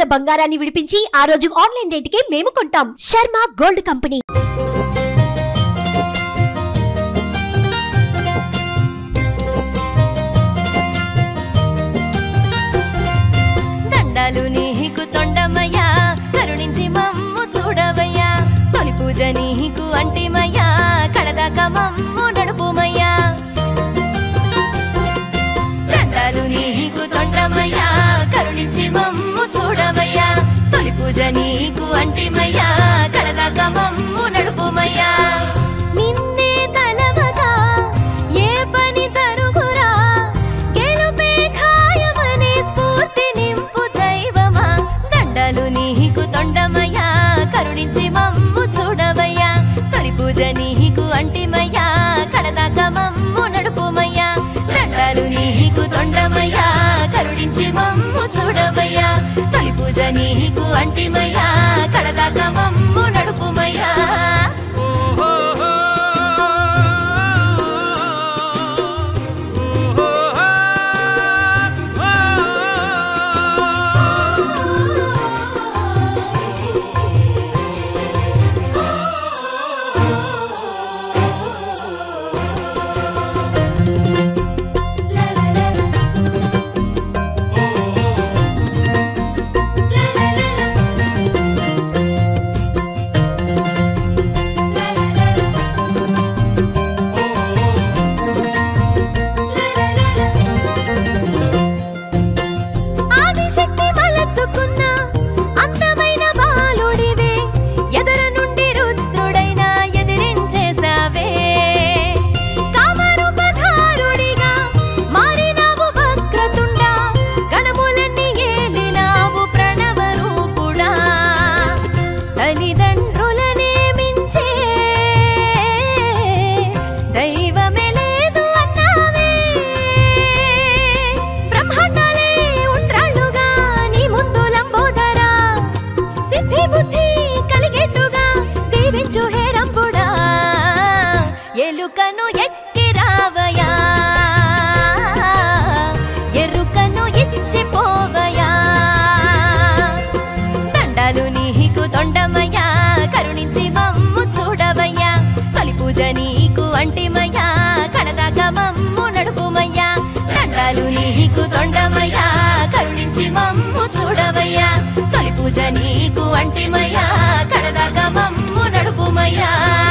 ఉన్న బంగారాన్ని విడిపించి ఆ రోజు ఆన్లైన్ రేటుకే మేము కొంటాం శర్మ గోల్డ్ కంపెనీ దండాలు నీకు తొండమయ్యా కరుణించి మమ్ము చూడవయ్యా తొలి పూజ నీకు అంటిమయ్యా కడదాకా మమ్ము నడుపుమయ్యా దండాలు నీకు తొండమయ్యా కరుణించి మమ్ము చూడవయ్యా తొలి పూజ నీకు అంటిమయ్యా కడదాకా మమ్ము నడుపుమయ్యా నిన్నే తలవగా ఏ పని తరుగురా గెలుపే ఖాయమనే స్ఫూర్తి నింపు దైవమా దండలు నీకు తొండమయ్యా కరుణించి మమ్ము చూడవయ్యా తొలి పూజ నీకు అంటిమయ్యా కడదాకా మమ్ము నడుపుమయ్యా దండాలు నీకు తొండమయ్యా కరుణించి మమ్ము చూడవయ్యా తొలి పూజ నీకు అంటిమయ్యా కడదాకా మమ్ము నడుపుమయ్యా ఆదిశక్తి మలచుకున్న అందమైన బాలుడివే ఎదర నుండి రుద్రుడైన ఎదిరించేసావే కామరూపధారుడిగా మారినావు వక్రతుండా గణములన్నీ ఏలినావు ప్రణవ రూపుడా తల్లిదండ్రులనే మించే దైవమే లేదు అన్నావే బ్రహ్మాండాలే ఉండ్రాళ్ళుగా నీ ముందు లంబోదరా సిద్ధి బుద్ధి కలిగేట్టుగా దీవించు హేరంబుడా ఎలుకను ఎక్కి రావయా ఎరుకను ఇచ్చిపోవయా దండాలు నీకు తొండమయ్యా కరుణించి మమ్ము చూడవయ్యా తొలి పూజ నీకు అంటిమయ్యా కడదాకా మమ్ము నడుపుమయ్యా దండాలు నీకు తొండమయ్యా కరుణించి మమ్ము చూడవయ్యా తొలి పూజ నీకు అంటిమయ్యా కడదాకా మమ్ము నడుపుమయ్యా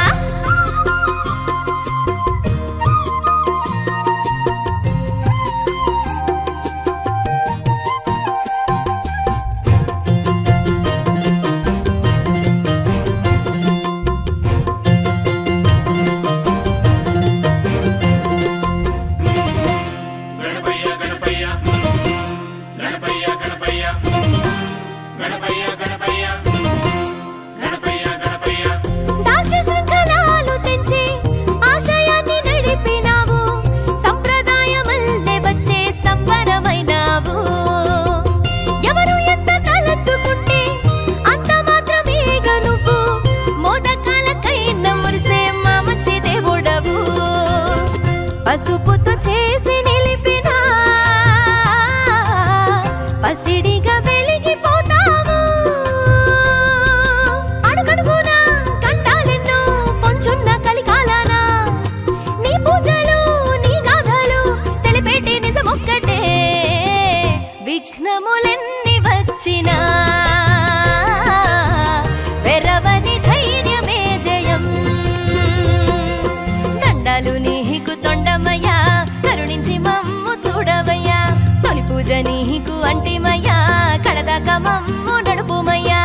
గణపయ్య గణపయ్య గణపయ్య గణపయ్య గణపయ్య గణపయ్య గణపయ్య గణపయ్య దాస్య శృంఖలాలు తెంచి ఆశయాన్ని నడిపినావు సంప్రదాయమల్లే వచ్చే సంబరమైనావు ఎవరు ఎంత తలచుకుంటే అంత మాత్రమేగ నువ్వు మోదకాలకైన మురిసే మా మంచి దేవుడవు పసుపుతో చేసి నిలిపిన పసిడిగా వెలిగిపోతావు అడుగడుగున కంటాలెన్నో పొంచున్న కలికాలాన నీ పూజలు నీ గాథలు తెలిపేటి నిజమొక్కటే విఘ్నములెన్ని వచ్చినా వెరవని ధైర్యమే జయం దండాలు నీకు తొండమయ్యా కరుణించి మమ్ము చూడవయ్యా తొలి పూజ నీకు అంటిమయ్యా కడదాకా మమ్ము నడుపుమయ్యా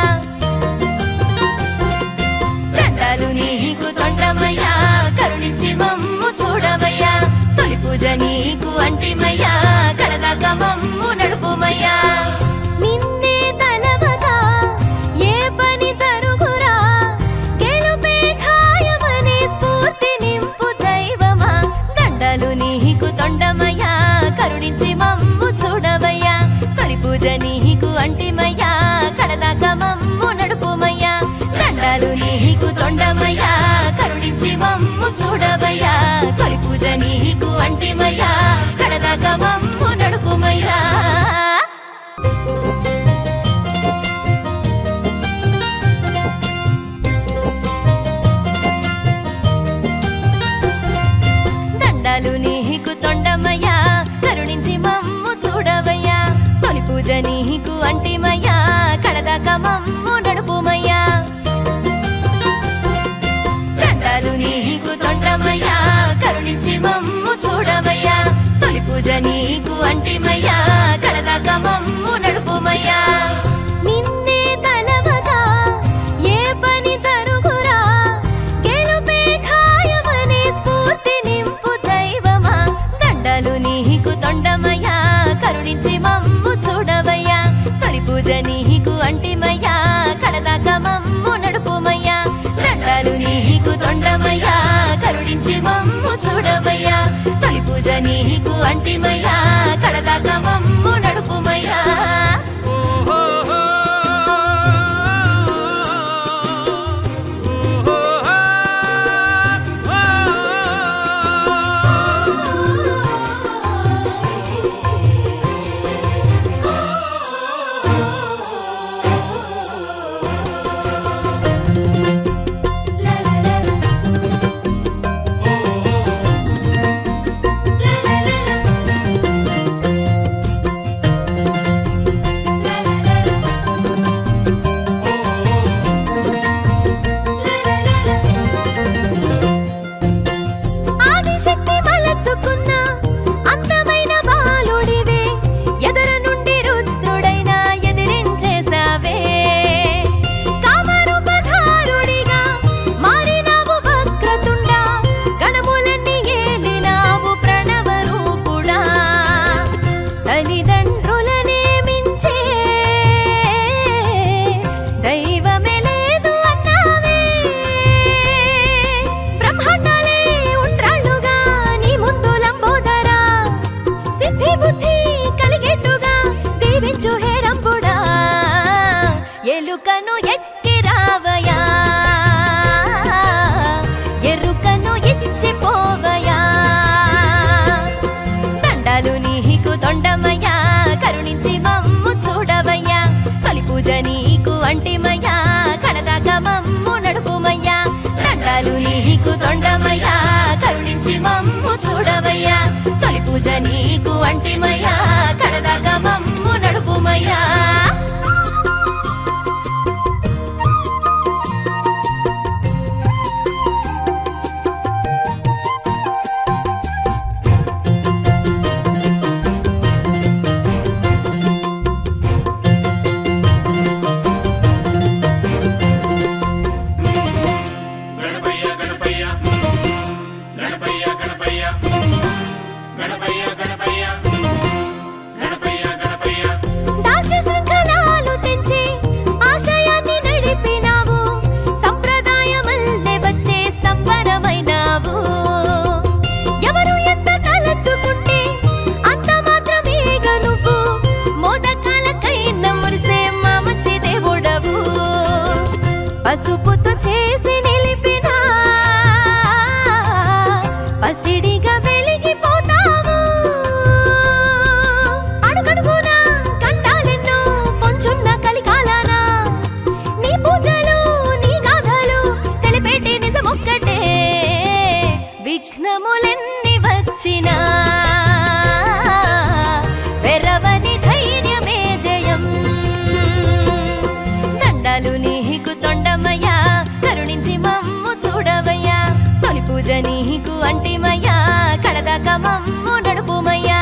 దండాలు నీకు తొండమయ్యా కరుణించి మమ్ము చూడవయ్యా తొలి పూజ నీకు అంటిమయ్యా కడదాకా మమ్ము నడుపుమయ్యా నిన్నే తలవగా ఏ పని తరుగురా గెలుపే ఖాయమనే స్ఫూర్తి నింపు దైవమా దండలు నీకు తొండమయ్యా కరుణించి మమ్ము చూడవయ్యా తొలి పూజ నీకు అంటిమయ్యా కడదాకా మమ్ము నడుపుమయ్యా దండాలు నీకు తొండమయ్యా కరుణించి మమ్ము చూడవయ్యా తొలి పూజ నీకు అంటిమయ్యా కడదాకా మమ్ము నడుపుమయ్యా నీకు అంటిమయ్యా కడదాకా మమ్ము నడుపుమయ్యా దండాలు నీకు తొండమయ్యా కరుణించి మమ్ము చూడవయ్యా తొలి పూజ నీకు అంటిమయ్యా కడదాకా మమ్ము నడుపుమయ్యా నిన్నే తలవగా ఏ పని జరుగురా గెలుపే ఖాయమనే స్ఫూర్తి నింపు దైవమా దండాలు నీకు తొండమయ్యా కరుణించి మమ్ము చూడవయ్యా తొలి పూజ నీకు అంటిమయ్యా కడదాకా మమ్ము నడుపుమయ్యా దండాలు నీకు తొండమయ్యా కరుణించి మమ్ము చూడవయ్యా తొలి పూజ నీకు అంటిమయ్యా కడదాకా మమ్ము నడుపుమయ్యా ఆదిశక్తి మలచుకున్న అందమైన బాలుడివే ఎదర నుండి రుద్రుడైన ఎదిరించేసావే కామరూపధారుడిగా మారినావు వక్రతుండా గణములన్నీ ఏలినావు ప్రణవ రూపుడా తల్లిదండ్రులనే మించే దైవమే లేదు అన్నావే బ్రహ్మాండాలే ఉండ్రాళ్ళుగా నీ ముందు లంబోదరా సిద్ధి బుద్ధి కలిగేట్టుగా దీవించు హేరంబుడా ఎలుకను ఎక్కి రావయా ఎరుకను ఇచ్చిపోవయా దండాలు నీకు తొండమయ్యా కరుణించి మమ్ము చూడవయ్యా తొలి పూజ నీకు అంటిమయ్యా కడదాకా మమ్ము నడుపుమయ్యా దండాలు నీకు తొండమయ్యా కరుణించి మమ్ము చూడవయ్యా తొలి పూజ నీకు అంటిమయ్యా కడదాకా మమ్ము నడుపుమయ్యా గణపయ్య గణపయ్య గణపయ్య గణపయ్య గణపయ్య గణపయ్య గణపయ్య గణపయ్య దాస్య శృంఖలాలు తెంచి ఆశయాన్ని నడిపినావు సంప్రదాయమల్లే వచ్చే సంబరమైనావు ఎవరు ఎంత తలచుకుంటే అంత మాత్రమేగా నువ్వు మోదకాలకైన మురిసే మా మంచి దేవుడవు పసుపుతో చేసి నిలిపినా పసిడిగా వెలిగిపోతావు అడుగడుగునా కంటాలెన్నో పొంచున్న కలికాలాన నీ పూజలు నీ గాథలు తెలిపేటి నిజమొక్కటే విఘ్నములెన్ని వచ్చినా వెరవని ధైర్యమే జయం దండాలు నీకు తొండమయ్యా కరుణించి మమ్ము చూడవయ్యా తొలి పూజ నీకు అంటిమయ్యా కడదాకా మమ్ము నడుపుమయ్యా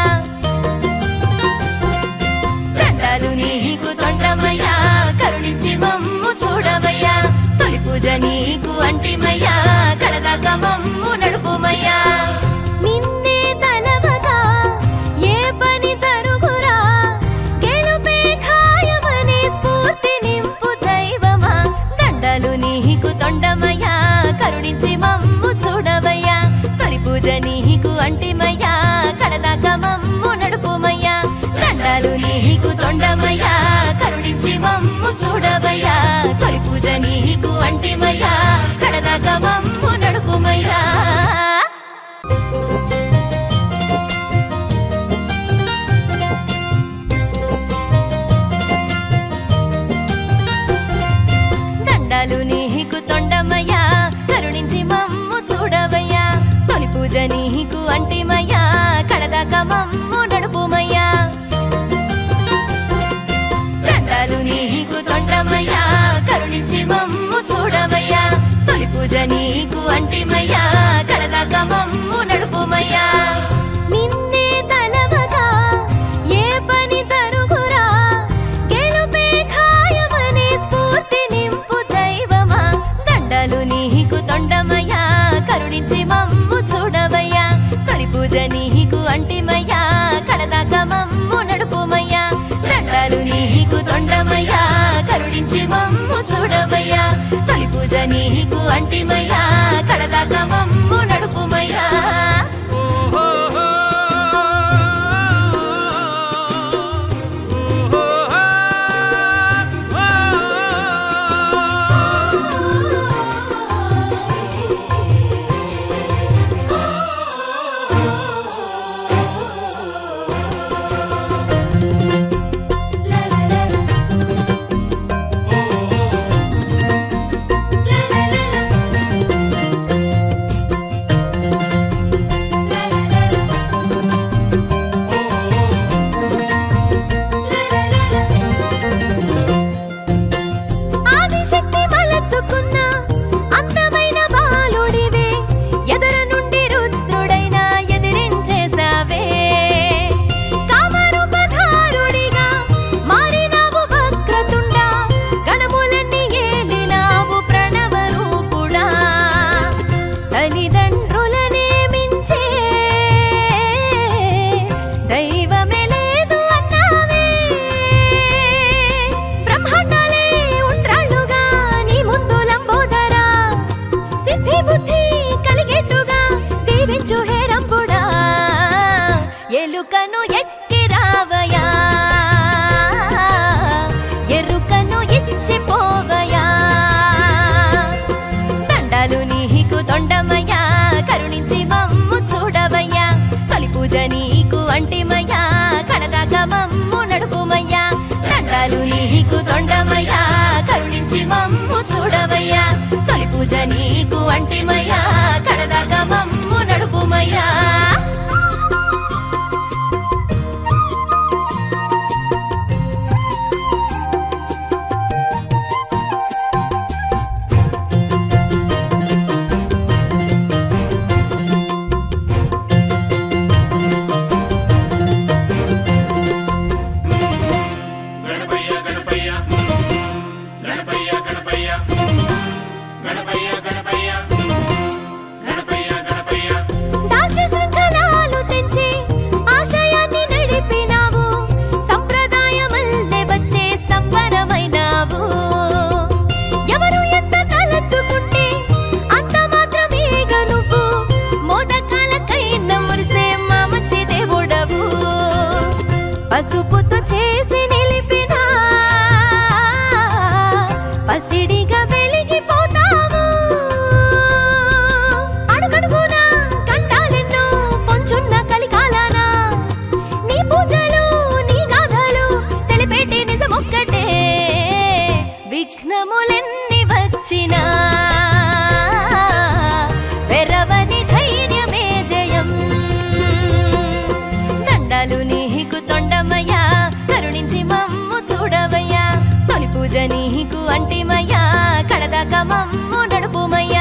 దండాలు నీకు తొండమయ్యా కరుణించి మమ్ము చూడవయ్యా తొలి పూజ నీకు అంటిమయ్యా కడదాకా మమ్ము నడుపుమయ్యా నిన్నే తలవగా ఏ పని జరుగురా గెలుపే ఖాయమనే స్ఫూర్తి నింపు దైవమా దండాలు నీకు తొండమయ్యా కరుణించి మమ్ము చూడవయ్యా తొలి పూజ నీకు అంటిమయ్యా కడదాకా మమ్ము నడుపుమయ్యా దండాలు నీకు తొండమయ్యా కరుణించి మమ్ము చూడవయ్యా తొలి పూజ నీకు అంటిమయ్యా కడదాకా మమ్ము నడుపుమయ్యా దండాలు నీకు తొండమయ్యా కరుణించి మమ్ము చూడవయ్యా తొలి పూజ నీకు అంటిమయ్యా కడదాకా మమ్ము నడుపుమయ్యా నిన్నే తలవగా ఏ పని జరుగురా గెలుపే ఖాయమనే స్ఫూర్తి నింపు దైవమా దండాలు నీకు తొండమయ్యా కరుణించి మమ్ము చూడవయ్యా తొలి పూజ నీకు అంటిమయ్యా కడదాకా మమ్ము నడుపుమయ్యా దండాలు నీకు తొండమయ్యా కరుణించి మమ్ము చూడవయ్యా తొలి పూజ నీకు అంటిమయ్యా కడదాకా మమ్ము నడుపుమయ్యా ఆదిశక్తి మలచుకున్న అందమైన బాలుడివే ఎదర నుండి రుద్రుడైన ఎదిరించేసావే కామరూపధారుడిగా మారినావు వక్రతుండా గణములన్నీ ఏలినావు ప్రణవ రూపుడా తల్లిదండ్రులనే మించే దైవమే లేదు అన్నావే బ్రహ్మాండాలే ఉండ్రాళ్ళుగా నీ ముందు లంబోదరా సిద్ధి బుద్ధి కలిగేట్టుగా దీవించు హేరంబుడా ఎలుకను ఎక్కి రావయా ఎరుకను ఇచ్చి పోవయా దండాలు నీకు తొండమయ్యా కరుణించి మమ్ము చూడవయ్యా తొలి పూజ నీకు అంటిమయ్యా కడదాకా మమ్ము నడుపుమయ్యా దండాలు నీకు తొండమయ్యా కరుణించి మమ్ము చూడవయ్యా తొలి పూజ నీకు అంటిమయ్యా కడదాకా మమ్ము నడుపుమయ్యా గణపయ్య గణపయ్య గణపయ్య గణపయ్య గణపయ్య గణపయ్య గణపయ్య గణపయ్య దాస్య శృంఖలాలు తెంచి ఆశయాన్ని నడిపినావు సంప్రదాయమల్లే వచ్చే సంబరమైనావు ఎవరు ఎంత తలచుకుంటే అంత మాత్రమేగ నువ్వు మోదకాలకైన మురిసే మా మంచి దేవుడవు పసుపుతో చేసి నిలిపిన పసిడిగా వెలిగిపోతావు అడుగడుగునా కంటాలెన్నో పొంచున్న కలికాలానా నీ పూజలు నీ గాథలు తెలిపేటి నిజమొక్కటే విఘ్నములెన్ని వచ్చినా వెరవని ధైర్యమే జయం దండాలు నీకు తొండమయ్యా కరుణించి మమ్ము చూడవయ్యా తొలి పూజ నీకు అంటిమయ్యా కడదాకా మమ్ము నడుపుమయ్యా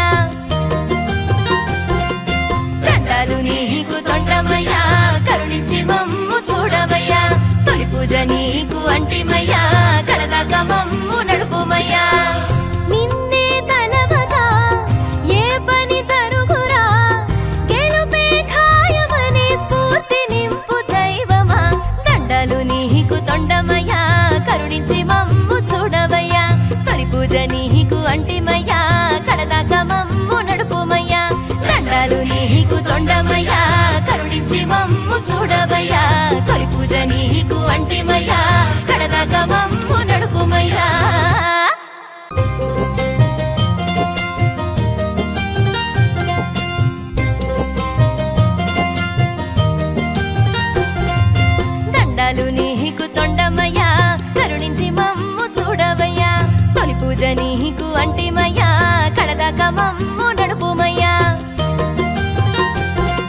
దండాలు నీకు తొండమయ్యా కరుణించి మమ్ము చూడవయ్యా తొలి పూజ నీకు అంటిమయ్యా కడదాకా మమ్ము నడుపుమయ్యా నిన్నే తలవగా ఏ పని జరుగురా గెలుపే ఖాయమనే స్ఫూర్తి నింపు దైవమా దండాలు నీకు తొండమయ్యా కరుణించి మమ్ము చూడవయ్యా తొలి పూజ నీకు అంటిమయ్యా కడదాకా మమ్ము నడుపుమయ్యా దండాలు నీకు తొండమయ్యా కరుణించి మమ్ము చూడవయ్యా తొలి పూజ నీకు అంటిమయ్యా కడదాకా మమ్ము నడుపుమయ్యా దండాలు నీకు తొండమయ్యా కరుణించి మమ్ము చూడవయ్యా తొలి పూజ నీకు అంటిమయ్యా కడదాకా మమ్ము నడుపుమయ్యా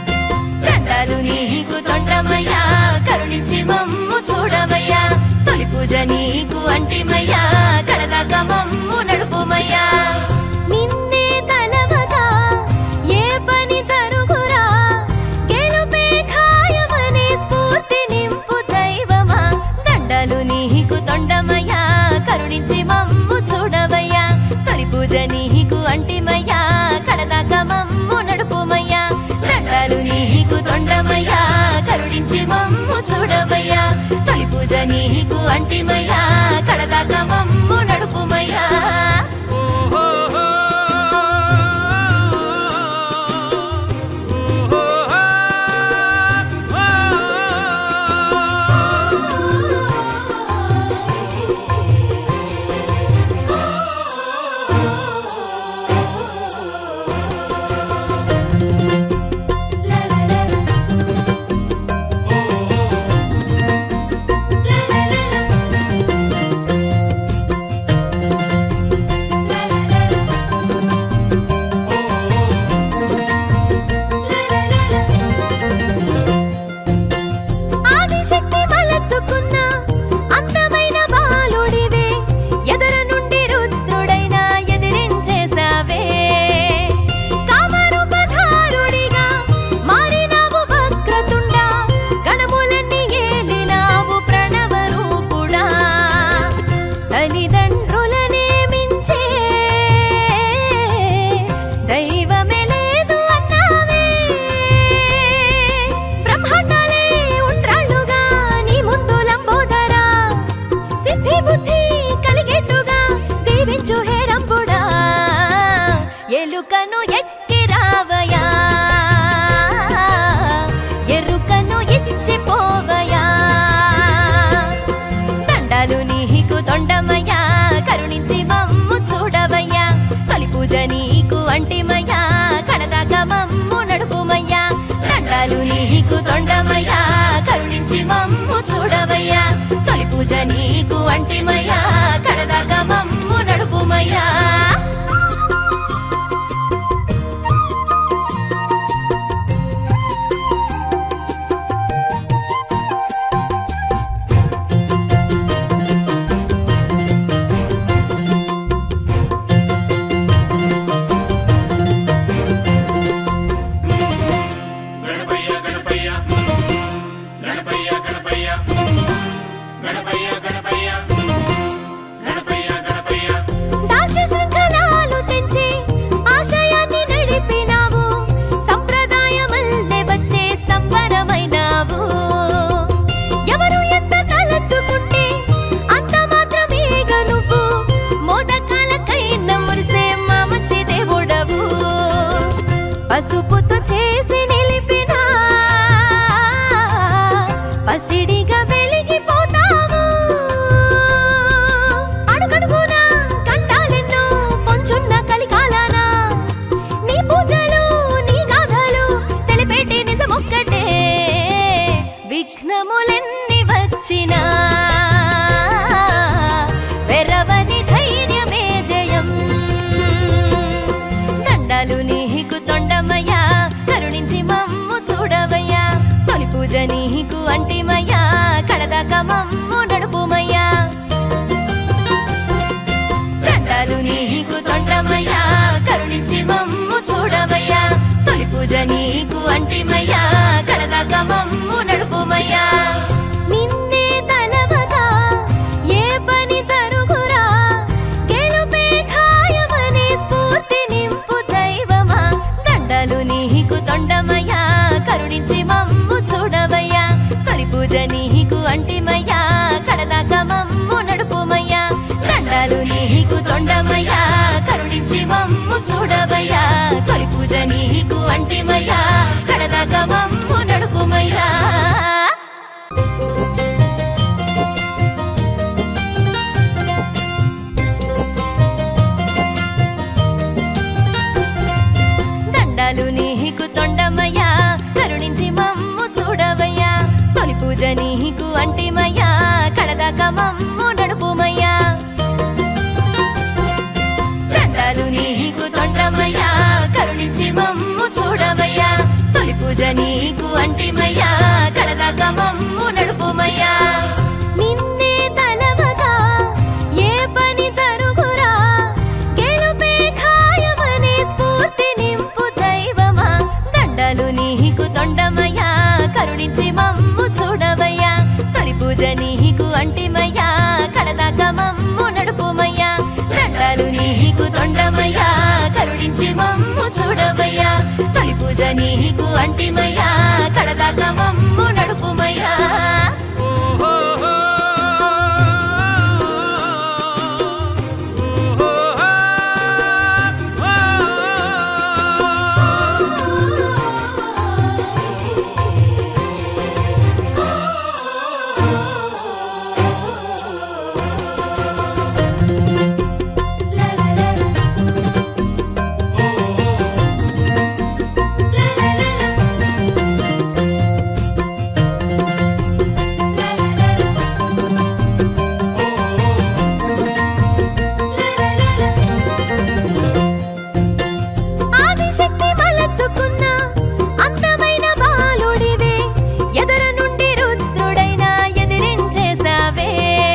దండాలు నీకు తొండమయ్యా కరుణించి మమ్ము చూడవయ్యా తొలి పూజ పూజ నీకు అంటిమయ్యా కడదాకా మమ్ము నడుపుమయ్యా నిన్నే తలవగా ఏ పని తరుగురా గెలుపే ఖాయమనే స్ఫూర్తి నింపు దైవమా దండలు నీకు తొండమయ్యా కరుణించి మమ్ము చూడవయ్యా తొలి పూజ నీకు అంటిమయ్యా కడదాకా మమ్ము నడుపుమయ్యా దండాలు నీకు తొండమయ్యా కరుణించి మమ్ము చూడవయ్యా తొలి పూజ నీకు అంటిమయ్యా కడదాకా మమ్ము నడుపుమయ్యా ఆదిశక్తి మలచుకున్న అందమైన బాలుడివే ఎదర నుండి రుద్రుడైన ఎదిరించేసావే కామరూపధారుడిగా మారినావు వక్రతుండా గణములన్నీ ఏలినావు ప్రణవ రూపుడా తల్లిదండ్రులనే మించే దైవమే లేదు అన్నావే బ్రహ్మాండాలే ఉండ్రాళ్ళుగా నీ ముందు లంబోదరా సిద్ధి బుద్ధి కలిగేట్టుగా దీవించు హేరంబుడా ఎలుకను ఎక్కి రావయా ఎరుకను ఇచ్చిపోవయా దండాలు నీకు తొండమయ్యా కరుణించి మమ్ము చూడవయ్యా తొలి పూజ నీకు అంటిమయ్యా కడదాకా మమ్ము నడుపుమయ్యా దండాలు నీకు తొండమయ్యా కరుణించి మమ్ము చూడవయ్యా తొలి పూజ నీకు అంటిమయ్యా కడదాకా మమ్ము నడుపుమయ్యా గణపయ్య గణపయ్య గణపయ్య గణపయ్య గణపయ్య గణపయ్య గణపయ్య గణపయ్య దాస్య శృంఖలాలు తెంచి ఆశయాన్ని నడిపినావు సంప్రదాయమల్లే వచ్చే సంబరమైనావు ఎవరు ఎంత తలచుకుంటే అంత మాత్రమేగ నువ్వు మోదకాలకైన మురిసే మా మంచి దేవుడవు పసుపుతో చేసి నిలిపిన పసిడిగా వెలిగిపోతావు అడుగడుగున కంటాలెన్నో పొంచున్న కలికాలాన నీ పూజలు నీ గాథలు తెలిపేటి నిజమొక్కటే విఘ్నములెన్ని వచ్చినా వెరవని ధైర్యమే జయం దండాలు నీకు తొండమయ్యా కరుణించి మమ్ము చూడవయ్యా తొలి పూజ నీకు అంటిమయ్యా కడదాకా మమ్ము నడుపుమయ్యా దండాలు నీకు తొండమయ్యా కరుణించి మమ్ము చూడవయ్యా తొలి పూజ నీకు అంటిమయ్యా కడదాకా మమ్ము నడుపుమయ్యా నిన్నే తలవగా ఏ పని తరుగురా గెలుపే ఖాయమనే స్ఫూర్తి నింపు దైవమా దండలు నీకు తొండమయ్యా కరుణించి మమ్ము చూడవయ్యా తొలి పూజ నీకు అంటిమయ్యా కడదాకా మమ్ము నడుపుమయ్యా దండాలు నీకు తొండమయ్యా కరుణించి మమ్ము చూడవయ్యా తొలి పూజ నీకు అంటిమయ్యా కడదాకా మమ్ము నడుపుమయ్యా దండాలు నీకు తొండమయ్యా కరుణించి మమ్ము చూడవయ్యా తొలి పూజ నీకు అంటిమయ్యా కడదాకా మమ్ము నడుపుమయ్యా దండాలు నీకు తొండమయ్యా కరుణించి మమ్ము చూడవయ్యా తొలి పూజ నీకు అంటిమయ్యా కడదాకా మమ్ము నడుపుమయ్యా నిన్నే తలవ తొండమయ్యా కరుణించి మమ్ము చూడవయ్యా తొలి పూజ నీకు అంటిమయ్యా కడదాకా మమ్ము నడుపుమయ్యా ఆదిశక్తి మలచుకున్న అందమైన బాలుడివే ఎదర నుండి రుద్రుడైన ఎదిరించేసావే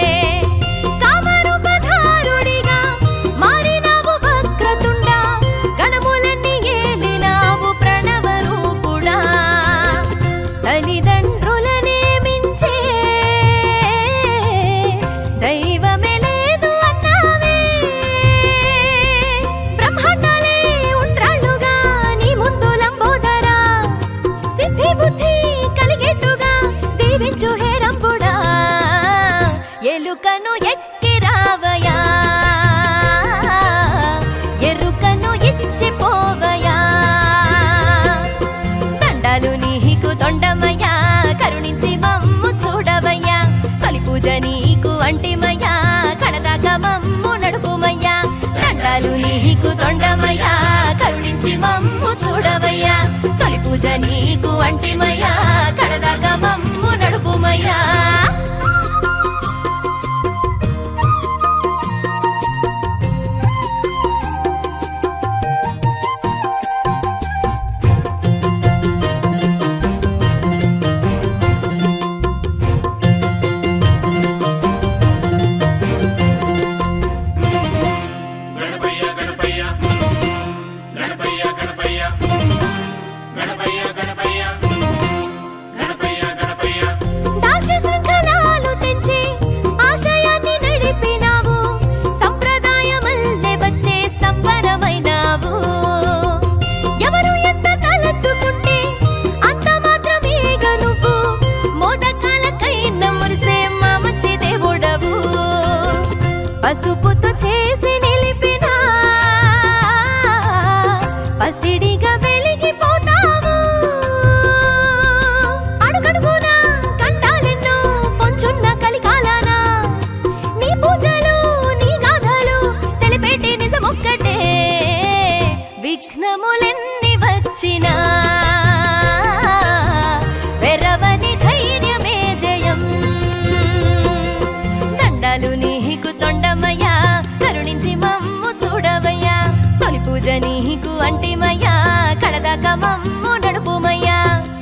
కామరూపధారుడిగా మారినావు వక్రతుండ గణములన్నీ ఏలినావు ప్రణవ రూపుడా తల్లిదండ్రులనే మించే దైవమే లేదు అన్నావే బ్రహ్మాండాలే ఉండ్రాళ్ళుగా నీ ముందు లంబోదరా సిద్ధి బుద్ధి కలిగేట్టుగా దీవించు హేరంబుడా ఎలుకను ఎక్కి రావయా ఎరుకను ఇచ్చిపోవయా దండాలు నీకు తొండమయ్యా కరుణించి మమ్ము చూడవయ్యా తొలి పూజ నీకు అంటిమయ్యా కడదాకా మమ్ము నడుపుమయ్యా దండాలు నీకు తొండమయ్యా కరుణించి మమ్ము చూడవయ్యా తొలి పూజ నీకు అంటిమయ్యా కడదాకా మమ్ము నడుపుమయ్యా గణపయ్య గణపయ్య గణపయ్య గణపయ్య గణపయ్య గణపయ్య గణపయ్య గణపయ్య దాస్య శృంఖలాలు తెంచి ఆశయాన్ని నడిపినావు సంప్రదాయమల్లే వచ్చే సంబరమైనావు ఎవరు ఎంత తలచుకుంటే అంత మాత్రమేగ నువ్వు మోదకాలకైన మురిసే మా మంచి దేవుడవు పసుపుతో చేసి నిలిపిన పసిడిగా వెలిగిపోతావు అడుగడుగున కండాలెన్నో పొంచున్న కలికాలాన నీ పూజలు నీ గాథలు తెలిపేటి నిజమొక్కటే విఘ్నములెన్ని వచ్చినా వెరవని ధైర్యమే జయం దండాలు నీకు తొండమయ్యా కరుణించి మమ్ము చూడవయ్యా తొలి పూజ నీకు అంటిమయ్యా కడదాకా మమ్ము నడుపుమయ్యా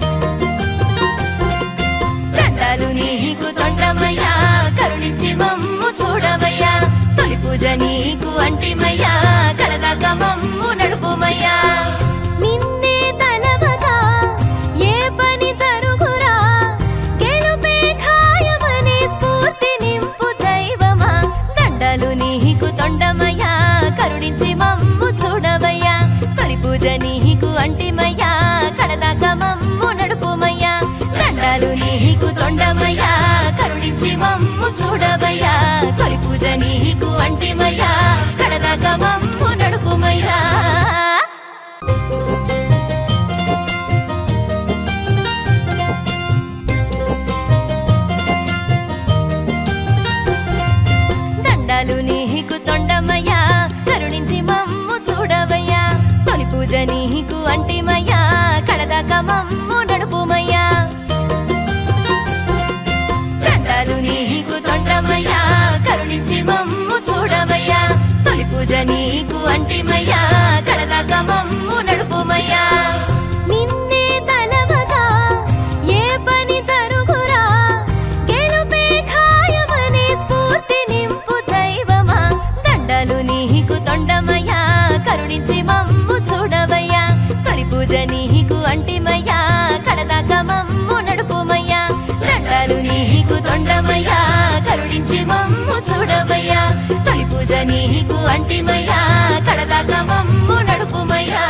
దండాలు నీకు తొండమయ్యా కరుణించి మమ్ము చూడవయ్యా తొలి పూజ నీకు అంటిమయ్యా కడదాకా మమ్ము నడుపుమయ్యా నిన్నే తలవగా ఏ పని తరుగురా గెలుపే ఖాయమనే స్ఫూర్తి నింపు దైవమా దండాలు నీకు తొండమయ్యా కరుణించి మమ్ము చూడవయ్యా తొలి పూజ నీకు అంటిమయ్యా కడదాకా మమ్ము నడుపుమయ్యా దండాలు నీకు తొండమయ్యా కరుణించి మమ్ము చూడవయ్యా తొలి పూజ నీకు అంటిమయ్యా కడదాకా మమ్ము నడుపుమయ్యా దండాలు నీకు తొండమయ్యా కరుణించి మమ్ము చూడవయ్యా తొలి పూజ నీకు అంటిమయ్యా కడదాకా మమ్ము నడుపుమయ్యా దండాలు నీకు తొండమయ్యా కరుణించి మమ్ము చూడవయ్యా తొలి పూజ నీకు అంటిమయ్యా కడదాకా మమ్ము నడుపుమయ్యా నిన్నే తలవగా ఏ పని తరుగురా గెలుపే ఖాయమనే స్ఫూర్తి నింపు దైవమా దండాలు నీకు తొండమయ్యా కరుణించి మమ్ము చూడవయ్యా తొలి పూజ నీకు అంటిమయ్యా కడదాకా మమ్ము నడుపుమయ్యా దండాలు నీకు తొండమయ్యా కరుణించి మమ్ము చూడవయ్యా తొలి పూజ నీకు అంటిమయ్యా కడదాకా కడదాకా మమ్ము నడుపుమయ్యా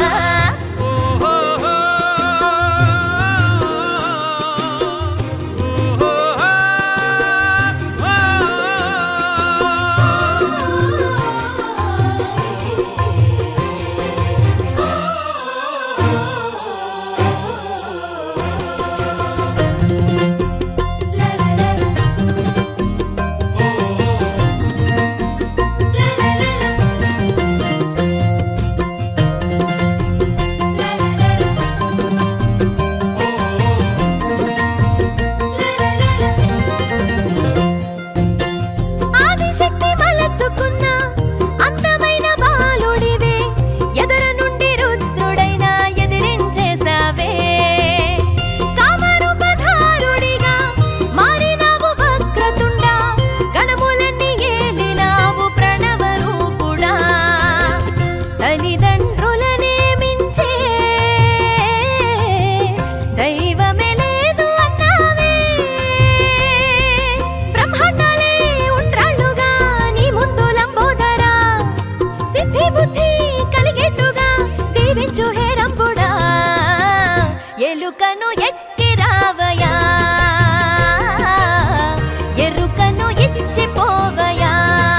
ఆదిశక్తి మలచుకున్న అందమైన బాలుడివే ఎదర నుండి రుద్రుడైన ఎదిరించేసావే కామరూపధారుడిగా మారినావు వక్రతుండా గణములన్నీ ఏలినావు ప్రణవ రూపుడా తల్లిదండ్రులనే మించే దైవమే లేదు అన్నావే బ్రహ్మాండాలే ఉండ్రాళ్ళుగా నీ ముందు లంబోదరా సిద్ధి బుద్ధి కలిగేట్టుగా దీవించు హేరంబుడా ఎలుకను ఎక్కి రావయా ఎరుకను ఇచ్చిపోవయా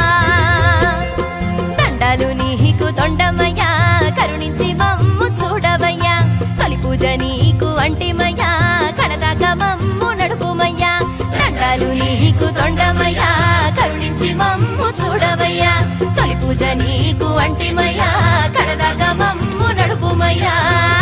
దండాలు నీకు తొండమయ్యా కరుణించి మమ్ము చూడవయ్యా తొలి పూజ నీకు అంటిమయ్యా కడదాకా మమ్ము నడుపుమయ్యా దండాలు నీకు తొండమయ్యా కరుణించి మమ్ము చూడవయ్యా తొలి పూజ నీకు అంటిమయ్యా కడదాకా మమ్ము నడుపుమయ్యా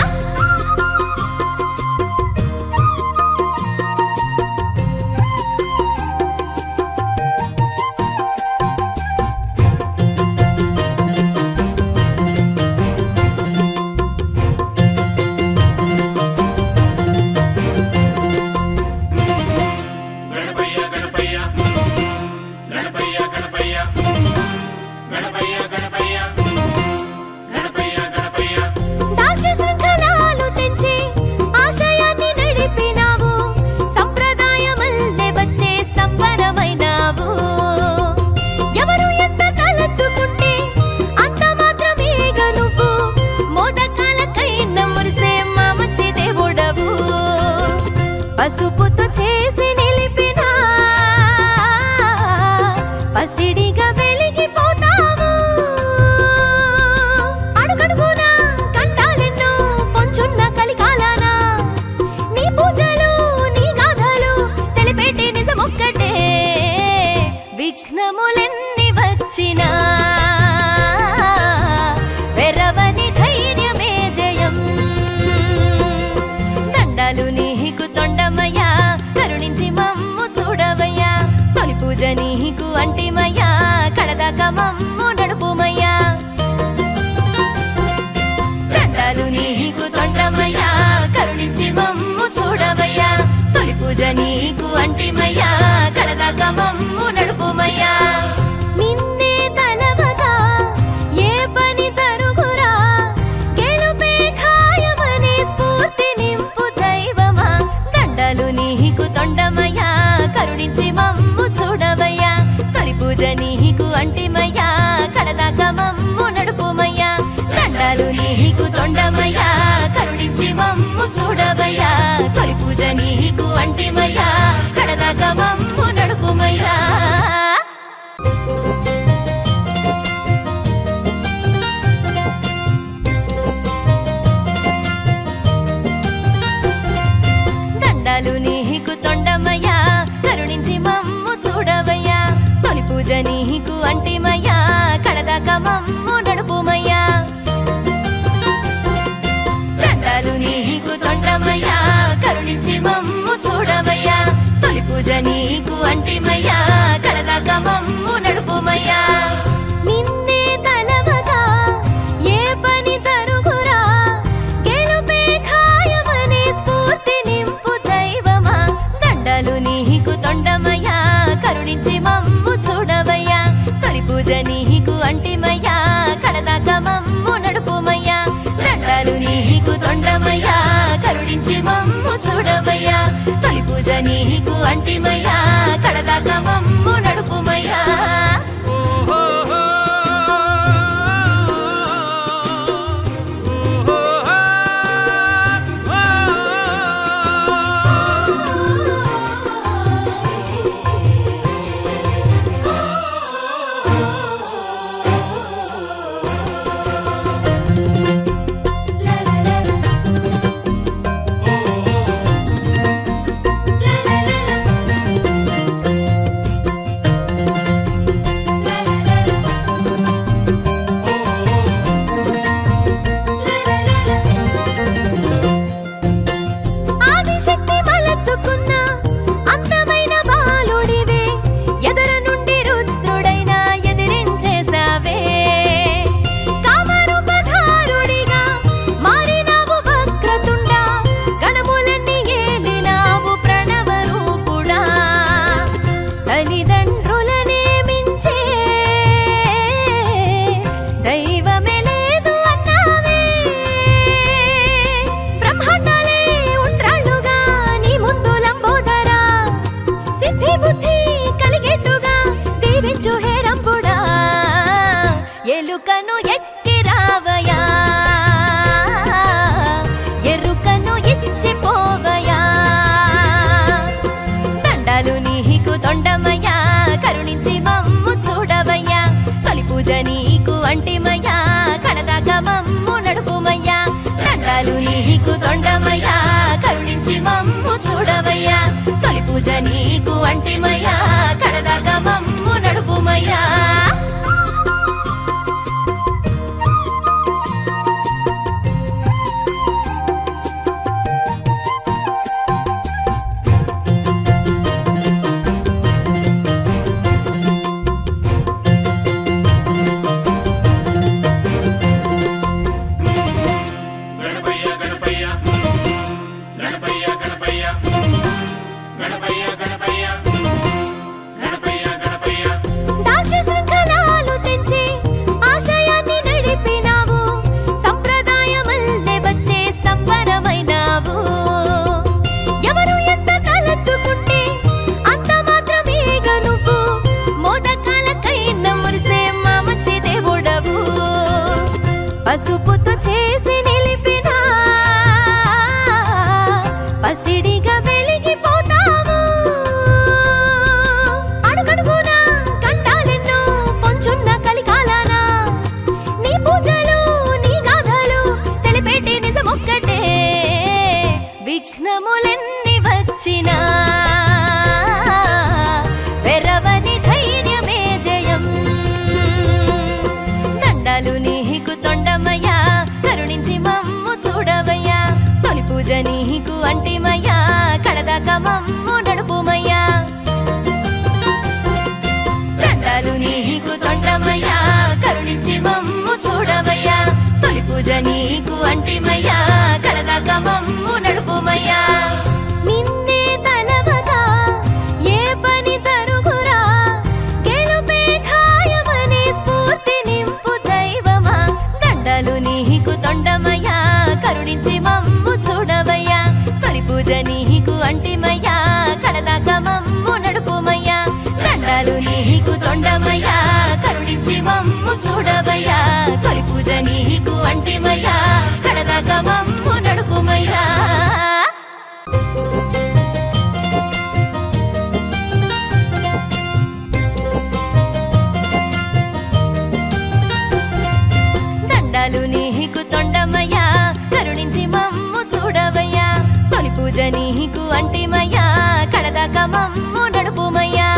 గణపయ్య గణపయ్య గణపయ్య గణపయ్య గణపయ్య గణపయ్య గణపయ్య గణపయ్య దాస్య శృంఖలాలు తెంచి ఆశయాన్ని నడిపినావు సంప్రదాయమల్లే వచ్చే సంబరమైనావు ఎవరు ఎంత తలచుకుంటే అంత మాత్రమేగా నువ్వు మోదకాలకైన మురిసే మా మంచి దేవుడవు పసుపుతో చేసి నిలిపినా పసిడిగా వెలిగిపోతావు అడుగడుగునా కంటాలెన్నో పొంచున్న కలికాలాన నీ పూజలు నీ గాథలు తెలిపేటి నిజమొక్కటే విఘ్నములెన్ని వచ్చినా వెరవని ధైర్యమే జయం దండాలు నీకు తొండమయ్యా కరుణించి మమ్ము చూడవయ్యా తొలి పూజ నీకు అంటిమయ్యా కడదాకా మమ్ము నడుపుమయ్యా దండాలు నీకు తొండమయ్యా కరుణించి మమ్ము చూడవయ్యా తొలి పూజ నీకు అంటిమయ్యా కడదాకా మమ్ము నడుపుమయ్యా నిన్నే తలవగా ఏ పని జరుగురా గెలుపే ఖాయమనే స్ఫూర్తి నింపు దైవమా దండాలు నీకు తొండమయ్యా కరుణించి మమ్ము చూడవయ్యా తొలి పూజ నీకు అంటిమయ్యా కడదాకా మమ్ము నడుపుమయ్యా దండాలు నీకు తొండమయ్యా కరుణించి మమ్ము చూడవయ్యా తొలి పూజ నీకు అంటిమయ్యా కడదాకా మమ్ము నడుపుమయ్యా దండాలు నీకు తొండమయ్యా కరుణించి మమ్ము చూడవయ్యా తొలి పూజ నీకు అంటిమయ్యా కడదాకా మమ్ము నడుపుమయ్యా దండాలు నీకు తొండమయ్యా కరుణించి మమ్ము చూడవయ్యా తొలి పూజ నీకు అంటిమయ్యా కడదాకా మమ్ము నడుపుమయ్యా నిన్నే తలవగా ఏ పని జరుగురా గెలుపే ఖాయమనే స్ఫూర్తి నింపు దైవమా దండాలు నీకు తొండమయ్యా కరుణించి మమ్ము చూడవయ్యా తొలి పూజ నీకు అంటిమయ్యా కడదాకా మమ్ము నడుపుమయ్యా దండాలు నీకు తొండమయ్యా కరుణించి మమ్ము చూడవయ్యా తొలి పూజ నీకు అంటిమయ్యా కడదాకా మమ్ము నడుపుమయ్యా ఎలుకను ఎక్కి రావయా ఎరుకను ఇచ్చిపోవయా దండాలు నీకు తొండమయ్యా కరుణించి మమ్ము చూడవయ్యా తొలి పూజ నీకు అంటిమయ్యా కడదాకా మమ్ము నడుపుమయ్యా దండాలు నీకు తొండమయ్యా కరుణించి మమ్ము చూడవయ్యా తొలి పూజ నీకు అంటిమయ్యా కడదాకా మమ్ము నడుపుమయ్యా గణపయ్య గణపయ్య గణపయ్య గణపయ్య గణపయ్య గణపయ్య గణపయ్య గణపయ్య దాస్య శృంఖలాలు తెంచి ఆశయాన్ని నడిపినావు సంప్రదాయమల్లే వచ్చే సంబరమైనావు ఎవరు ఎంత తలచుకుంటే అంత మాత్రమేగ నువ్వు మోదకాలకైన మురిసే మా మంచి దేవుడవు పసుపుతో చేసి నిలిపినా పసిడిగా వెలిగిపోతావు అడుగడుగునా కంటాలెన్నో పొంచున్న కలికాలాన నీ పూజలు నీ గాథలు తెలిపేటి నిజమొక్కటే విఘ్నములెన్ని వచ్చినా వెరవని ధైర్యమే జయం దండాలు నీకు తొండమయ్యా కరుణించి మమ్ము చూడవయ్యా తొలి పూజ నీకు అంటిమయ్యా కడదాకా మమ్ము నడుపుమయ్యా దండాలు నీకు తొండమయ్యా కరుణించి మమ్ము చూడవయ్యా తొలి పూజ నీకు అంటిమయ్యా కడదాకా మమ్ము నడుపుమయ్యా నిన్నే తలవగా ఏ పని జరుగురా గెలుపే ఖాయమనే స్ఫూర్తి నింపు దైవమా దండలు నీకు తొండమయ్యా కరుణించి మమ్ము చూడవయ్యా తొలి పూజ నీకు అంటిమయ్యా కడదాకా మమ్ము నడుపుమయ్యా దండాలు నీకు తొండమయ్యా కరుణించి మమ్ము చూడవయ్యా తొలి పూజ నీకు అంటిమయ్యా కడదాకా మమ్ము నడుపుమయ్యా దండాలు నీకు తొండమయ్యా కరుణించి మమ్ము చూడవయ్యా తొలి పూజ నీకు అంటిమయ్యా కడదాకా మమ్ము నడుపుమయ్యా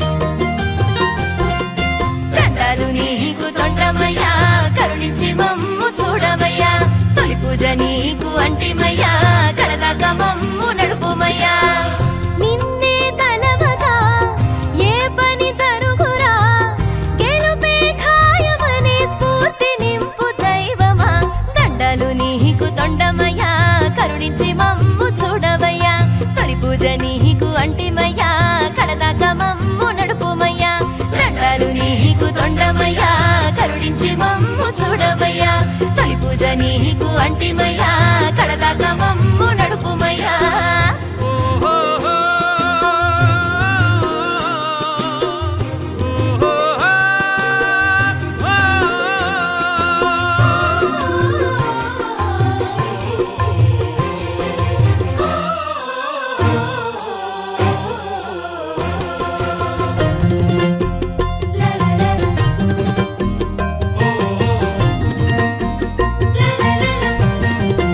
దండాలు నీకు తొండమయ్యా కరుణించి మమ్ము చూడవయ్యా తొలి పూజ నీకు అంటిమయ్యా కడదాకా మమ్ము నడుపుమయ్యా నిన్నే తలవగా ఏ పని జరుగురా గెలుపే ఖాయమనే స్ఫూర్తి నింపు దైవమా దండలు నీకు తొండమయ్యా కరుణించి మమ్ము చూడవయ్యా తొలి పూజ నీకు అంటిమయ్యా కడదాకా మమ్ము నడుపుమయ్యా దండాలు నీకు తొండమయ్యా కరుణించి మమ్ము చూడవయ్యా తొలి పూజ నీకు అంటిమయ్యా కడదాకా మమ్ము నడుపుమయ్యా la la la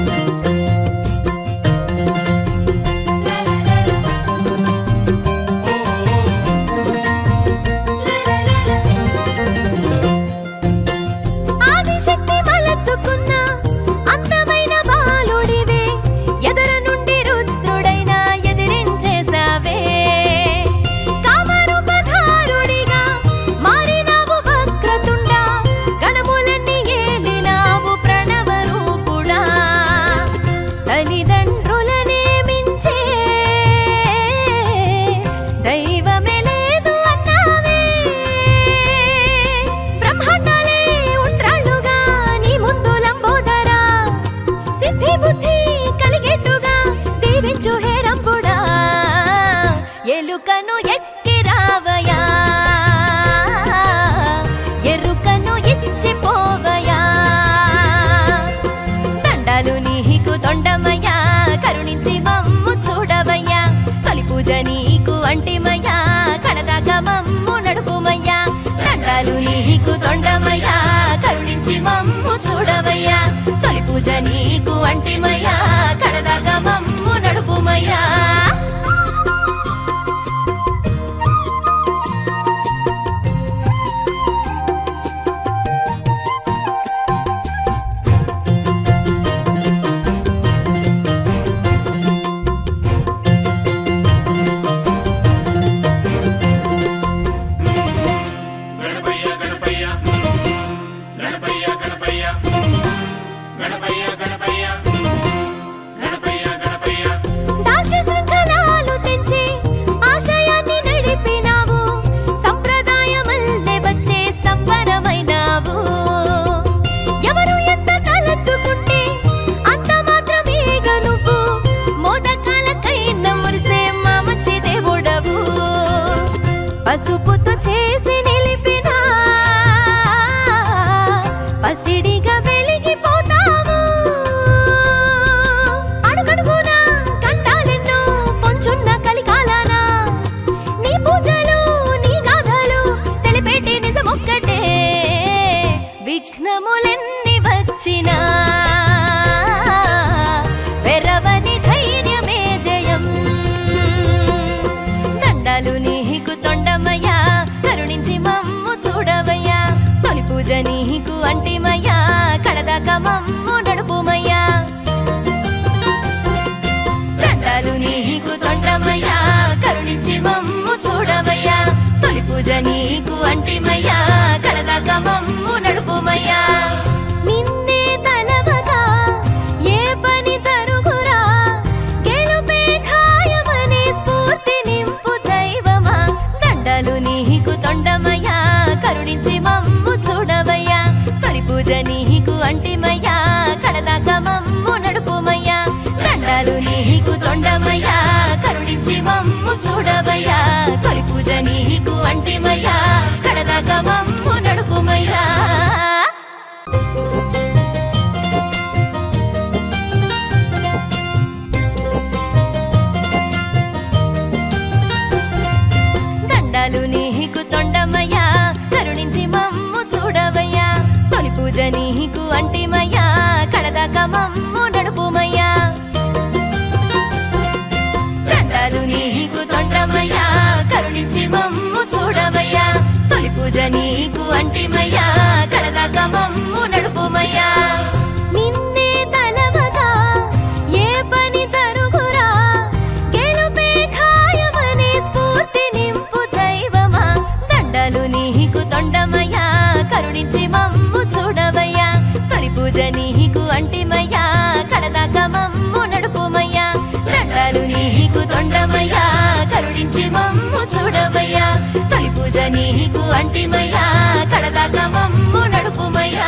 దండాలు నీకు తొండమయ్యా కరుణించి మమ్ము చూడవయ్యా తొలి పూజ నీకు అంటిమయ్యా కడదాకా మమ్ము నడుపుమయ్యా గణపయ్య గణపయ్య గణపయ్య గణపయ్య గణపయ్య గణపయ్య గణపయ్య గణపయ్య దాస్య శృంఖలాలు తెంచి ఆశయాన్ని నడిపినావు సంప్రదాయమల్లే వచ్చే సంబరమైనావు ఎవరు ఎంత తలచుకుంటే అంత మాత్రమేగ నువ్వు మోదకాలకైన మురిసే మా మంచి దేవుడవు పసుపుతో చేసి నిలిపిన పసిడిగా వెలిగిపోతావు అడుగడుగునా కంటాలెన్నో పొంచున్న కలికాలానా నీ పూజలు నీ గాథలు తెలిపేటి నిజమొక్కటే విఘ్నములెన్ని వచ్చినా వెరవని ధైర్యమే జయం దండాలు నీకు తొండమయ్యా కరుణించి మమ్ము చూడవయ్యా తొలి పూజ నీకు అంటిమయ్యా కడదాకా మమ్ము నడుపుమయ్యా దండాలు నీకు తొండమయ్యా కరుణించి మమ్ము చూడవయ్యా తొలి పూజ నీకు అంటిమయ్యా కడదాకా మమ్ము నడుపుమయ్యా నిన్నే తలవగా ఏ పని జరుగురా గెలుపే ఖాయమనే స్ఫూర్తి నింపు దైవమా దండలు నీకు తొండమయ్యా కరుణించి మమ్ము చూడవయ్యా తొలి పూజ నీకు అంటిమయ్యా కడదాకా మమ్ము నడుపుమయ్యా దండాలు నీకు తొండమయ్యా కరుణించి మమ్ము చూడవయ్యా తొలి పూజ నీకు అంటిమయ్యా కడదాకా మమ్ము నడుపుమయ్యా దండాలు నీకు తొండమయ్యా కరుణించి మమ్ము చూడవయ్యా తొలి పూజ నీకు అంటిమయ్యా కడదాకా మమ్ము నడుపుమయ్యా దండాలు నీకు తొండమయ్యా కరుణించి మమ్ము చూడవయ్యా తొలి పూజ నీకు అంటిమయ్యా కడదాకా మమ్ము నడుపుమయ్యా నిన్నే తలవగా ఏ పని జరుగురా గెలుపే ఖాయమనే స్ఫూర్తి నింపు దైవమా దండలు నీకు తొండమయ్యా కరుణించి మమ్ము చూడవయ్యా తొలి పూజ నీకు అంటిమయ్యా కడదాకా మమ్ము నడుపుమయ్యా దండాలు నీకు తొండమయ్యా కరుణించి మమ్ము చూడవయ్యా తొలి పూజ నీకు అంటిమయ్యా కడదాకా మమ్ము నడుపుమయ్యా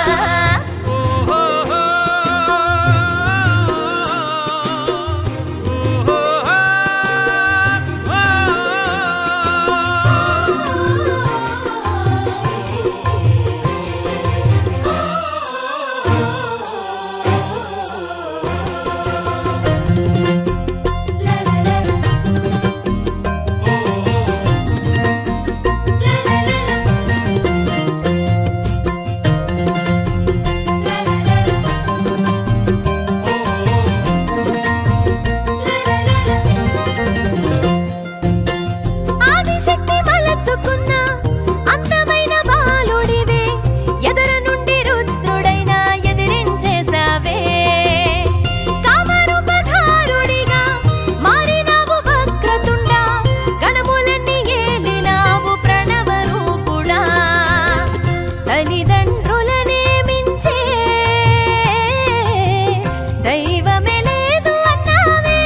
ఆదిశక్తి మలచుకున్న అందమైన బాలుడివే ఎదర నుండి రుద్రుడైన ఎదిరించేసావే కామరూపధారుడిగా మారినావు వక్రతుండా గణములన్నీ ఏలినావు ప్రణవ రూపుడా తల్లిదండ్రులనే మించే దైవమే లేదు అన్నావే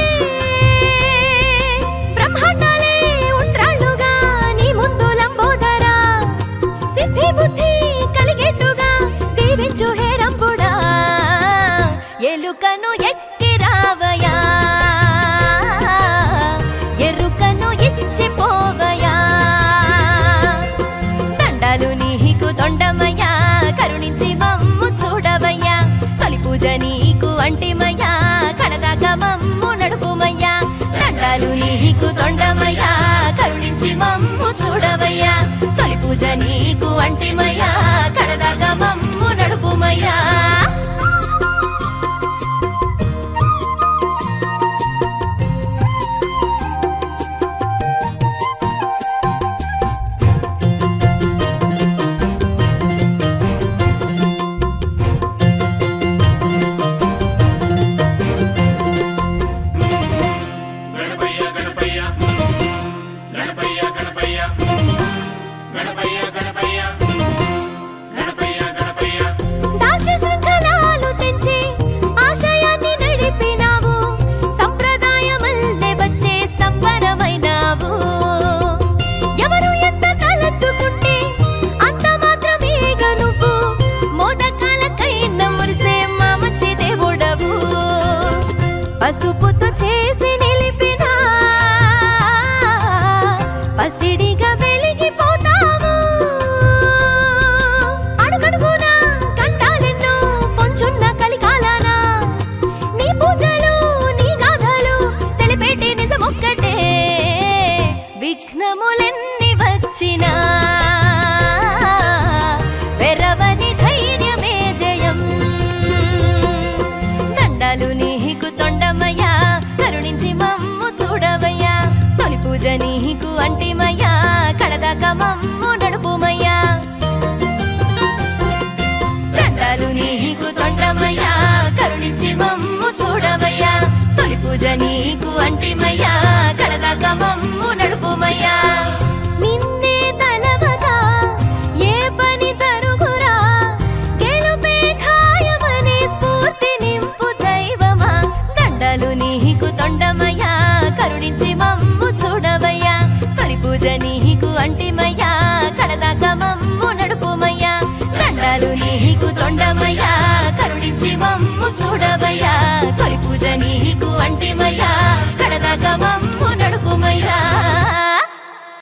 బ్రహ్మాండాలే ఉండ్రాళ్ళుగా నీ ముందు లంబోదరా సిద్ధి బుద్ధి కలిగేట్టుగా దీవించు హేరంబుడా ఎలుకను ఎక్కి రావయా ఎరుకను ఇచ్చిపోవయా దండాలు నీకు తొండమయ్యా పూజ నీకు అంటిమయ్యా కడదాకా మమ్ము నడుపుమయ్యా గణపయ్య గణపయ్య గణపయ్య గణపయ్య గణపయ్య గణపయ్య గణపయ్య గణపయ్య దాస్య శృంఖలాలు తెంచి ఆశయాన్ని నడిపినావు సంప్రదాయమల్లే వచ్చే సంబరమైనావు ఎవరు ఎంత తలచుకుంటే అంత మాత్రమేగ నువ్వు మోదకాలకైన మురిసే మా మంచి దేవుడవు పసుపుతో చేసి నిలిపిన పసిడిగా వెలిగిపోతావు అడుగడుగున కంటాలెన్నో పొంచున్న కలికాలాన నీ పూజలు నీ గాథలు తెలిపేటి నిజమొక్కటే విఘ్నములెన్ని వచ్చినా వెరవని ధైర్యమే జయం దండాలు నీకు తొండమయ్యా కరుణించి మమ్ము చూడవయ్యా తొలి పూజ నీకు అంటిమయ్యా కడదాకా మమ్ము నడుపుమయ్యా దండాలు నీకు తొండమయ్యా కరుణించి మమ్ము చూడవయ్యా తొలి పూజ నీకు అంటిమయ్యా కడదాకా మమ్ము నడుపుమయ్యా నిన్నే తలవగా ఏ పని తరుగురా గెలుపే ఖాయమనే స్ఫూర్తి నింపు దైవమా దండలు నీకు తొండమయ్యా కరుణించి మమ్ము చూడవయ్యా తొలి పూజ నీకు అంటిమయ్యా కడదాకా మమ్ము నడుపుమయ్యా దండాలు నీకు తొండమయ్యా